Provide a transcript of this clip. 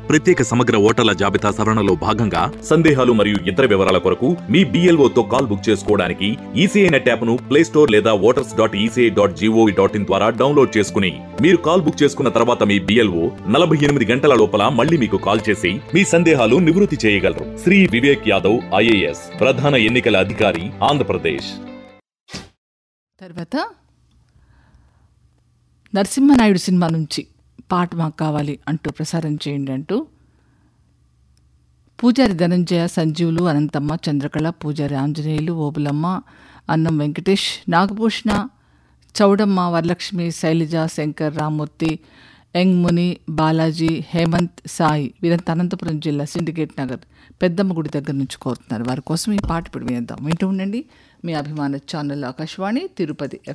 ప్రత్యేక సమగ్ర ఓటర్ల జాబితా సవరణలో భాగంగా సందేహాలు మరియు ఇతర వివరాల కొరకు మీ BLO తో కాల్ బుక్ చేసుకోవడానికి ఈసీఐ నెట్ యాప్ ను ప్లే స్టోర్ లేదా voters dot ECI dot GOV dot in ద్వారా డౌన్లోడ్ చేసుకుని మీరు కాల్ బుక్ చేసుకున్న తర్వాత మీ బిఎల్ఓ నలభై ఎనిమిది గంటల లోపల మళ్ళీ మీకు కాల్ చేసి మీ సందేహాలు నివృత్తి చేయగలరు శ్రీ వివేక్ యాదవ్ ఐఏఎస్ ప్రధాన ఎన్నికల అధికారి ఆంధ్రప్రదేశ్ తర్వాత నరసింహనాయుడు సినిమా నుంచి పాట మాకు కావాలి అంటూ ప్రసారం చేయండి అంటూ పూజారి ధనంజయ సంజీవులు అనంతమ్మ చంద్రకళ పూజారి ఆంజనేయులు ఓబులమ్మ అన్నం వెంకటేష్ నాగభూషణ చౌడమ్మ వరలక్ష్మి శైలజ శంకర్ రామ్మూర్తి యంగ్ ముని బాలాజీ హేమంత్ సాయి వీరంతా అనంతపురం జిల్లా సిండికేట్ నగర్ పెద్దమ్మ గుడి దగ్గర నుంచి కోరుతున్నారు వారి కోసం ఈ పాట ఇప్పుడు వినేద్దాం వింటూ ఉండండి మీ అభిమాన ఛానల్ ఆకాశవాణి తిరుపతి ఎఫ్